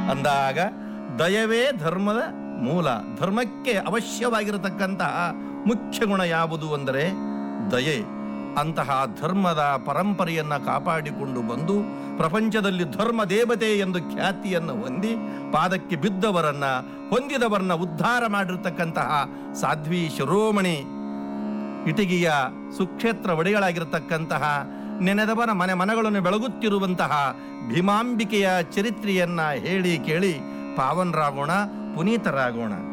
ಅಂದಾಗ ದಯವೇ ಧರ್ಮದ ಮೂಲ ಧರ್ಮಕ್ಕೆ ಅವಶ್ಯವಾಗಿರತಕ್ಕಂತಹ ಮುಖ್ಯ ಗುಣ ಯಾವುದು ಅಂದರೆ ದಯೆ ಅಂತಹ ಧರ್ಮದ ಪರಂಪರೆಯನ್ನ ಕಾಪಾಡಿಕೊಂಡು ಬಂದು ಪ್ರಪಂಚದಲ್ಲಿ ಧರ್ಮ ದೇವತೆ ಎಂದು ಖ್ಯಾತಿಯನ್ನು ಹೊಂದಿ ಪಾದಕ್ಕೆ ಬಿದ್ದವರನ್ನ ಹೊಂದಿದವರನ್ನ ಉದ್ಧಾರ ಮಾಡಿರ್ತಕ್ಕಂತಹ ಸಾಧ್ವಿ ಶಿರೋಮಣಿ ಇಟಗಿಯ ಸುಕ್ಷೇತ್ರ ಒಡೆಗಳಾಗಿರತಕ್ಕಂತಹ ನೆನೆದವನ ಮನೆ ಮನಗಳನ್ನು ಬೆಳಗುತ್ತಿರುವಂತಹ ಭೀಮಾಂಬಿಕೆಯ ಚರಿತ್ರೆಯನ್ನ ಹೇಳಿ ಕೇಳಿ ಪಾವನರಾಗೋಣ ಪುನೀತರಾಗೋಣ